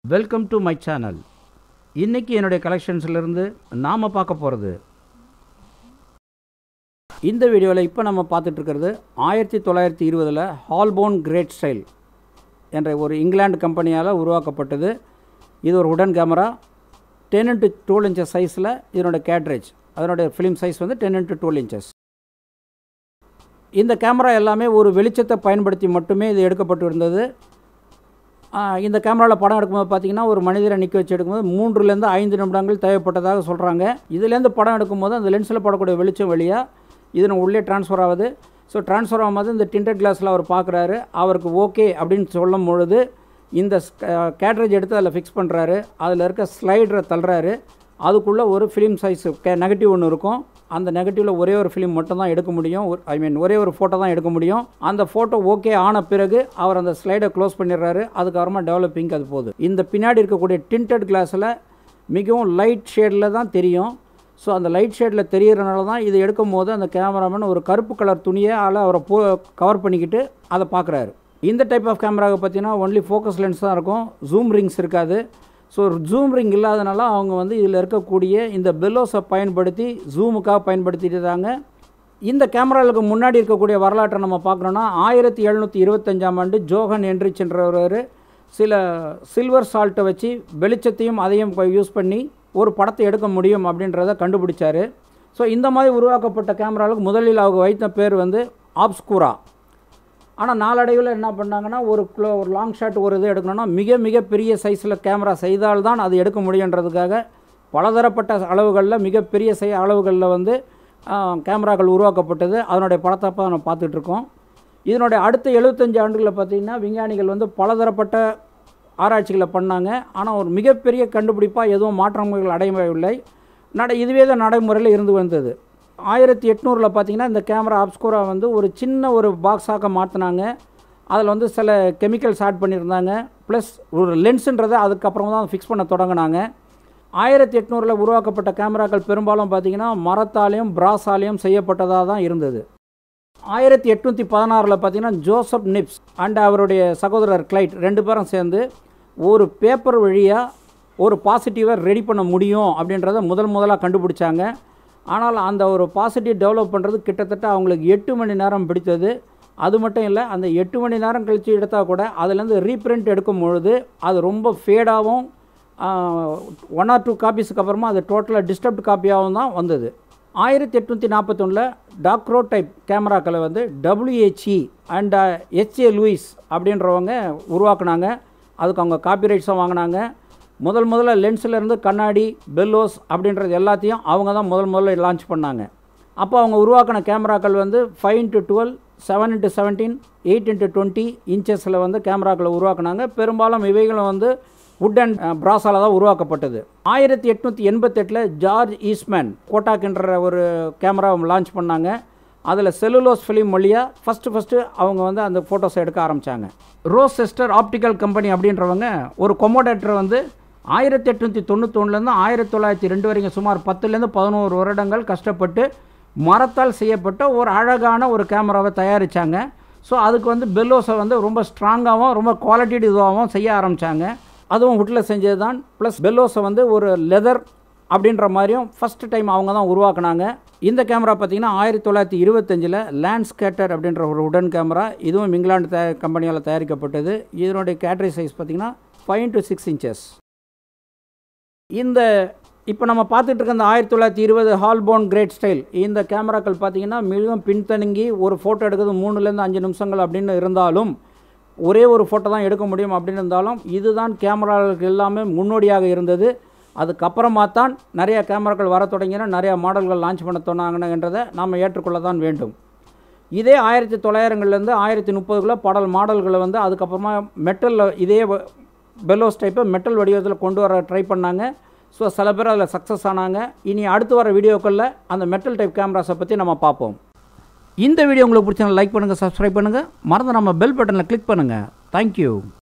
welcome to my channel இன்னைக்கு என்னுடைய கலெக்ஷன்ஸ்லேருந்து நாம் பார்க்க போகிறது இந்த வீடியோவில் இப்போ நம்ம பார்த்துட்டு இருக்கிறது ஆயிரத்தி தொள்ளாயிரத்தி இருபதில் ஹால்போன் கிரேட் ஸ்டைல் என்ற ஒரு இங்கிலாந்து கம்பெனியால் உருவாக்கப்பட்டது இது ஒரு உடன் camera ten into twelve inches சைஸில் இதனோட கேட்ரேஜ் அதனுடைய ஃபிலிம் சைஸ் வந்து டென் இன்ட்டு டுவெல் இன்ச்சஸ் இந்த கேமரா எல்லாமே ஒரு வெளிச்சத்தை பயன்படுத்தி மட்டுமே இது எடுக்கப்பட்டு இருந்தது ஆஹ் இந்த கேமராவில் படம் எடுக்கும்போது பார்த்தீங்கன்னா ஒரு மனிதரை நிற்க வச்சு எடுக்கும்போது மூன்றுலேருந்து ஐந்து நிமிடங்கள் தேவைப்பட்டதாக சொல்கிறாங்க இதுலேருந்து படம் எடுக்கும்போது அந்த லென்ஸில் படக்கூடிய வெளிச்சம் வழியாக இதன் உள்ளே ட்ரான்ஸ்ஃபர் ஆகுது ஸோ ட்ரான்ஸ்ஃபர் ஆகும்போது இந்த டிண்டட் கிளாஸில் அவர் பார்க்குறாரு அவருக்கு ஓகே அப்படின்னு சொல்லும் பொழுது இந்த கேட்ரேஜ் எடுத்து அதில் ஃபிக்ஸ் பண்ணுறாரு அதில் இருக்க ஸ்லைடரை தள்ளுறாரு அதுக்குள்ளே ஒரு ஃபிலிம் சைஸ் கே நெகட்டிவ் ஒன்று இருக்கும் அந்த நெகட்டிவில் ஒரே ஒரு ஃபிலிம் மட்டும் தான் எடுக்க முடியும் ஐ மீன் ஒரே ஒரு ஃபோட்டோ தான் எடுக்க முடியும் அந்த ஃபோட்டோ ஓகே ஆன பிறகு அவர் அந்த ஸ்லைடை க்ளோஸ் பண்ணிடுறாரு அதுக்கப்புறமா டெவலப்பிங் அது போகுது இந்த பின்னாடி இருக்கக்கூடிய டிண்டட் கிளாஸில் மிகவும் லைட் ஷேடில் தான் தெரியும் ஸோ அந்த லைட் ஷேடில் தெரியறனால தான் இது எடுக்கும் போது அந்த கேமராமேன் ஒரு கருப்பு கலர் துணியை அதில் அவரை போ கவர் பண்ணிக்கிட்டு அதை பார்க்குறாரு இந்த டைப் ஆஃப் கேமராவை பார்த்தீங்கன்னா ஒன்லி ஃபோக்கஸ் லென்ஸ் தான் இருக்கும் ஜூம் ரிங்ஸ் இருக்காது ஸோ ஜூம் ரிங் இல்லாதனால அவங்க வந்து இதில் இருக்கக்கூடிய இந்த பெல்லோஸை பயன்படுத்தி ஜூமுக்காக பயன்படுத்திட்டாங்க இந்த கேமராவுக்கு முன்னாடி இருக்கக்கூடிய வரலாற்றை நம்ம பார்க்குறோன்னா ஆயிரத்தி எழுநூற்றி இருபத்தஞ்சாம் ஆண்டு ஜோகன் என்ரிச் என்றவர் சில சில்வர் சால்ட்டை வச்சு வெளிச்சத்தையும் அதையும் யூஸ் பண்ணி ஒரு படத்தை எடுக்க முடியும் அப்படின்றத கண்டுபிடிச்சாரு ஸோ இந்த மாதிரி உருவாக்கப்பட்ட கேமராவுக்கு முதலில் அவங்க வைத்த பேர் வந்து ஆப்ஸ்கூரா ஆனால் நாளடைவில் என்ன பண்ணாங்கன்னா ஒரு க்ளோ ஒரு லாங் ஷாட் ஒரு இது எடுக்கணும்னா மிக மிக பெரிய சைஸில் கேமரா செய்தால்தான் அது எடுக்க முடியுன்றதுக்காக பலதரப்பட்ட அளவுகளில் மிகப்பெரிய சை அளவுகளில் வந்து ஆ, கேமராக்கள் உருவாக்கப்பட்டது அதனுடைய படத்தை இப்போ நம்ம பார்த்துட்ருக்கோம் இதனுடைய அடுத்த எழுபத்தஞ்சு ஆண்டுகளில் பார்த்திங்கன்னா விஞ்ஞானிகள் வந்து பலதரப்பட்ட ஆராய்ச்சிகளை பண்ணாங்க ஆனால் ஒரு மிகப்பெரிய கண்டுபிடிப்பாக எதுவும் மாற்றங்கள் அடையவில்லை நட இதுவே தான் நடைமுறையில் இருந்து வந்தது ஆயிரத்தி எட்நூறில் பார்த்தீங்கன்னா இந்த கேமரா அப்ஸ்கோரா வந்து ஒரு சின்ன ஒரு பாக்ஸாக மாற்றினாங்க அதில் வந்து சில கெமிக்கல்ஸ் ஆட் பண்ணியிருந்தாங்க ப்ளஸ் ஒரு லென்ஸுன்றதை அதுக்கப்புறம் தான் ஃபிக்ஸ் பண்ண தொடங்கினாங்க ஆயிரத்தி எட்நூறில் உருவாக்கப்பட்ட கேமராக்கள் பெரும்பாலும் பார்த்தீங்கன்னா மரத்தாலையும் பிராஸாலையும் செய்யப்பட்டதாக தான் இருந்தது ஆயிரத்தி எட்நூற்றி பதினாறில் பார்த்தீங்கன்னா ஜோசப் நிப்ஸ் அண்ட் அவருடைய சகோதரர் கிளைட் ரெண்டு பேரும் சேர்ந்து ஒரு பேப்பர் வழியாக ஒரு பாசிட்டிவை ரெடி பண்ண முடியும் அப்படின்றத முதல் முதலாக கண்டுபிடிச்சாங்க ஆனால் அந்த ஒரு பாசிட்டிவ் டெவலப் பண்ணுறது கிட்டத்தட்ட அவங்களுக்கு எட்டு மணி நேரம் பிடித்தது அது மட்டும் இல்லை அந்த எட்டு மணி நேரம் கழித்து எடுத்தால் கூட அதுலேருந்து ரீப்ரிண்ட் எடுக்கும் பொழுது அது ரொம்ப ஃபேடாகவும் ஒன் ஆர் டூ காப்பீஸுக்கு அப்புறமா அது டோட்டலாக டிஸ்டர்ப்ட் காப்பியாகவும் தான் வந்தது ஆயிரத்தி எட்நூற்றி நாற்பத்தொன்னில் டாக்ரோ டைப் கேமராக்களை வந்து டபிள்யூஹெச்இ அண்ட் ஹெச்ஏ லூயிஸ் அப்படின்றவங்க உருவாக்குனாங்க அதுக்கு அவங்க காப்பிரைட்ஸும் வாங்கினாங்க முதல் முதல்ல லென்ஸில் இருந்து கண்ணாடி பெல்லோஸ் அப்படின்றது எல்லாத்தையும் அவங்க தான் முதல் முதல்ல லான்ச் பண்ணாங்க அப்போ அவங்க உருவாக்கின கேமராக்கள் வந்து five into twelve seven into seventeen eight into twenty இன்ச்சஸில் வந்து கேமராக்களை உருவாக்குனாங்க பெரும்பாலும் இவைகளும் வந்து வுட் அண்ட் பிராஸால தான் உருவாக்கப்பட்டது ஆயிரத்தி எட்நூற்றி எண்பத்தெட்டில் ஜார்ஜ் ஈஸ்மேன் கோட்டாக்ன்ற ஒரு கேமரா லான்ச் பண்ணாங்க அதில் செல்லுலோஸ் ஃபிலிம் வழியாக ஃபஸ்ட்டு ஃபஸ்ட்டு அவங்க வந்து அந்த ஃபோட்டோஸ் எடுக்க ஆரம்பித்தாங்க ரோஸ் சிஸ்டர் ஆப்டிக்கல் கம்பெனி அப்படின்றவங்க ஒரு கொமோடேட்டரை வந்து ஆயிரத்தி எட்நூற்றி தொண்ணூத்தொன்னுலேருந்து ஆயிரத்தி தொள்ளாயிரத்தி ரெண்டு வரைக்கும் சுமார் பத்துலேருந்து பதினோரு வருடங்கள் கஷ்டப்பட்டு மரத்தால் செய்யப்பட்ட ஒரு அழகான ஒரு கேமராவை தயாரித்தாங்க ஸோ அதுக்கு வந்து பெல்லோஸை வந்து ரொம்ப ஸ்ட்ராங்காகவும் ரொம்ப குவாலிட்டி இதுவாகவும் செய்ய ஆரம்பித்தாங்க அதுவும் வுட்டில் செஞ்சது தான் ப்ளஸ் பெல்லோஸை வந்து ஒரு லெதர் அப்படின்ற மாதிரியும் ஃபஸ்ட்டு டைம் அவங்க தான் உருவாக்குனாங்க இந்த கேமரா பார்த்தீங்கன்னா ஆயிரத்தி தொள்ளாயிரத்தி இருபத்தஞ்சில் லேண்ட்ஸ்கேட்டர் அப்படின்ற ஒரு உடன் கேமரா இதுவும் இங்கிலாந்து தயா கம்பெனியால் தயாரிக்கப்பட்டது இதனுடைய கேட்டரி சைஸ் பார்த்தீங்கன்னா ஃபைவ் டு சிக்ஸ் இன்ச்சஸ் இந்த இப்போ நம்ம பார்த்துட்டு இருக்க இந்த ஆயிரத்தி தொள்ளாயிரத்தி இருபது ஹால்போன் கிரேட் ஸ்டைல் இந்த கேமராக்கள் பார்த்தீங்கன்னா மிகவும் பின்தங்கி ஒரு ஃபோட்டோ எடுக்கிறது மூணுலேருந்து அஞ்சு நிமிஷங்கள் அப்படின்னு இருந்தாலும் ஒரே ஒரு ஃபோட்டோ தான் எடுக்க முடியும் அப்படின்னு இருந்தாலும் இதுதான் கேமராக்களுக்கு எல்லாமே முன்னோடியாக இருந்தது அதுக்கப்புறமா தான் நிறைய கேமராக்கள் வர தொடங்கின நிறைய மாடல்கள் லான்ச் பண்ண தொடங்கினன்றதை நாம் ஏற்றுக்கொள்ள தான் வேண்டும் இதே ஆயிரத்தி தொள்ளாயிரங்கள்லேருந்து ஆயிரத்தி முப்பதுக்குள்ளே பாடல் மாடல்களை வந்து அதுக்கப்புறமா மெட்டலில் இதே பெல்லோஸ் டைப்பை மெட்டல் வடிவத்தில் கொண்டு வர ட்ரை பண்ணாங்க ஸோ சில பேர் அதில் சக்ஸஸ் ஆனாங்க இனி அடுத்து வர வீடியோக்களில் அந்த மெட்டல் டைப் கேமராஸை பற்றி நம்ம பார்ப்போம் இந்த வீடியோ உங்களுக்கு பிடிச்சா லைக் பண்ணுங்கள் சப்ஸ்கிரைப் பண்ணுங்கள் மறந்து நம்ம பெல் பட்டனில் கிளிக் பண்ணுங்கள் தேங்க்யூ